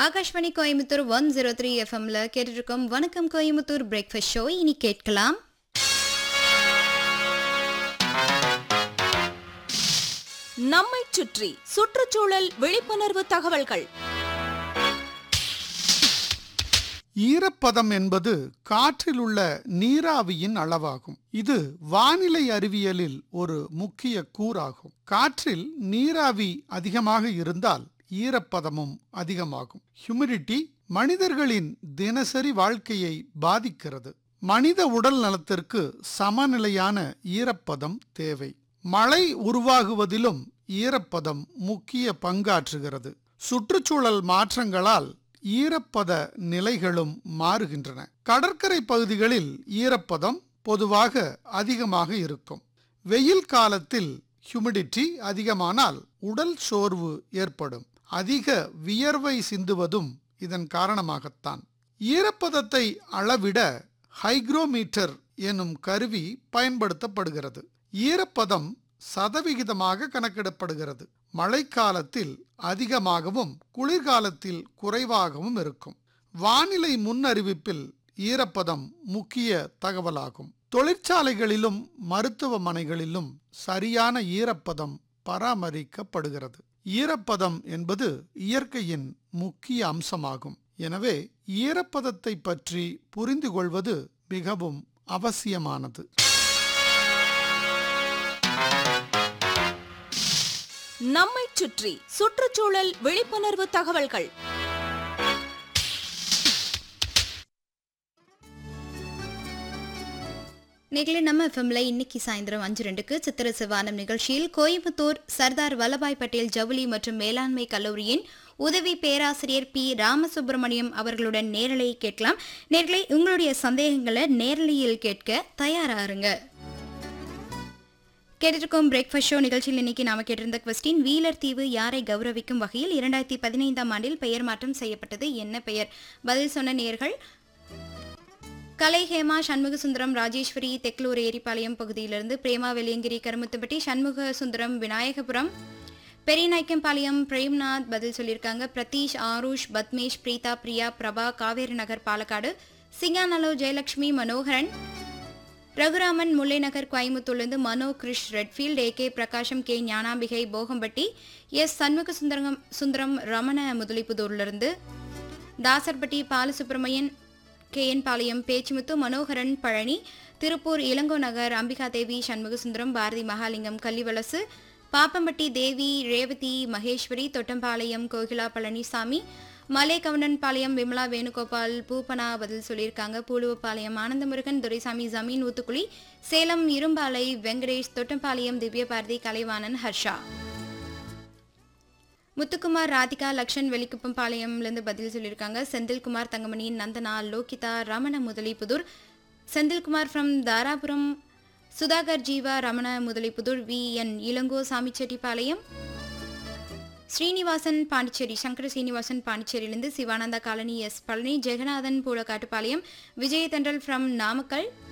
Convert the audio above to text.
Akashvani Coimbatore one zero three எஃப்எம்ல கேட்டுட்டு இருக்கோம் வணக்கம் கோயம்புத்தூர் பிரேக்ஃபாஸ்ட் ஷோ இனி கேட்கலாம் நம்மைச் சுற்றி சுற்றுச்சூழல் விழிப்புணர்வு தகவல்கள் ஈரப்பதம் என்பது காற்றில் உள்ள நீராவியின் அளவாகும் இது வானிலை அறிவியலில் ஒரு முக்கிய கூறாகும் காற்றில் நீராவி அதிகமாக இருந்தால் ஈரப்பதமும் அதிகமாகும் ஹியூமிடிட்டி மனிதர்களின் தினசரி வாழ்க்கையை பாதிக்கிறது மனித உடல் நலத்திற்கு சமநிலையான ஈரப்பதம் தேவை மழை உருவாகுவதிலும் ஈரப்பதம் முக்கிய பங்காற்றுகிறது சுற்றுச்சூழல் மாற்றங்களால் ஈரப்பத நிலைகளும் மாறுகின்றன கடற்கரை பகுதிகளில் ஈரப்பதம் பொதுவாக அதிகமாக இருக்கும் வெயில் காலத்தில் ஹியூமிடிட்டி அதிகமானால் உடல் சோர்வு ஏற்படும் அதிக வியர்வை சிந்துவதும் இதன் காரணமாகத்தான் ஈரப்பதத்தை அளவிட ஹைக்ரோமீட்டர் எனும் கருவி பயன்படுத்தப்படுகிறது ஈரப்பதம் சதவிகிதமாக கணக்கிடப்படுகிறது மழைக்காலத்தில் அதிகமாகவும் குளிர்காலத்தில் குறைவாகவும் இருக்கும் வானிலை முன்னறிவிப்பில் ஈரப்பதம் முக்கிய தகவலாகும் தொழிற்சாலைகளிலும் மருத்துவமனைகளிலும் சரியான ஈரப்பதம் பராமரிக்கப்படுகிறது ஈரப்பதம் என்பது இயற்கையின் முக்கிய அம்சமாகும் எனவே ஈரப்பதத்தை பற்றி புரிந்து கொள்வது மிகவும் அவசியமானது நம்மைச் சுற்றி சுற்றுச்சூழல் விழிப்புணர்வு தகவல்கள் நேர்களே நம்ம எஃப்எம்ல இன்னைக்கு சாயந்தரம் அஞ்சு ரெண்டுக்கு சித்திர சிவானம் நிகழ்ச்சியில் கோயம்புத்தூர் சர்தார் வல்லபாய் பட்டேல் ஜவுளி மற்றும் மேலாண்மை கல்லூரியின் உதவி பேராசிரியர் பி ராமசுப்பிரமணியம் அவர்களுடன் நேரலை கேட்கலாம் நேர்களே உங்களுடைய சந்தேகங்களை நேரலையில் கேட்க தயாராருங்க கேட்டிருக்கோம் பிரேக்ஃபாஸ்ட் ஷோ நிகழ்ச்சியில் இன்னைக்கு நாம கேட்டிருந்த கொஸ்டின் வீலர் தீவு யாரை கௌரவிக்கும் வகையில் இரண்டாயிரத்தி பதினைந்தாம் ஆண்டில் பெயர் மாற்றம் செய்யப்பட்டது என்ன பெயர் பதில் சொன்ன நேர்கள் கலை ஹேமா சண்முக சுந்தரம் ராஜேஸ்வரி தெக்லூர் ஏரிப்பாளையம் பகுதியிலிருந்து பிரேமா வெள்ளியங்கிரி கருமுத்துப்பட்டி சண்முக சுந்தரம் விநாயகபுரம் பெரியநாய்க்கம்பாளையம் பிரேம்நாத் பதில் சொல்லியிருக்காங்க பிரதீஷ் ஆருஷ் பத்மேஷ் பிரீதா பிரியா பிரபா காவேரி நகர் பாலக்காடு சிங்காநலோ ஜெயலட்சுமி மனோகரன் ரகுராமன் முல்லைநகர் கோயம்புத்தூர்லேருந்து Mano Krish Redfield A K Prakasam K Gnanambigai Bogampatti S Shanmuga Sundaram Sundaram Ramana முதலிப்புதூர்லேருந்து தாசர்பட்டி பாலசுப்ரமணியன் கே என் பாளையம் பேச்சுமுத்து மனோகரன் பழனி திருப்பூர் இளங்கோ நகர் அம்பிகா தேவி சண்முகசுந்தரம் பாரதி மகாலிங்கம் கள்ளிவலசு பாப்பம்பட்டி தேவி ரேவதி மகேஸ்வரி தொட்டம்பாளையம் கோகிலா பழனிசாமி மலை கவனன்பாளையம் விமலா வேணுகோபால் பூப்பனா பதில் சொல்லியிருக்காங்க பூலுவப்பாளையம் ஆனந்தமுருகன் துரைசாமி ஜமீன் ஊத்துக்குழி சேலம் இரும்பாலை வெங்கடேஷ் தொட்டம்பாளையம் திவ்யபாரதி கலைவாணன் ஹர்ஷா முத்துக்குமார் ராதிகா லக்ஷன் வெளிக்குப்பம் பாளையம்லேருந்து பதில் சொல்லியிருக்காங்க Senthilkumar Thangamani Nandana Lohitha Ramana Mudalipudur Senthilkumar from Dharapuram Sudhakar Jeeva Ramana Mudalipudur V N Ilango Samichettipalayam Srinivasan Pondicherry Sankara Srinivasan பாண்டிச்சேரியிலிருந்து Sivananda colony S Palani Jaganathan Poolakkattupalayam Vijay Thendral from Namakkal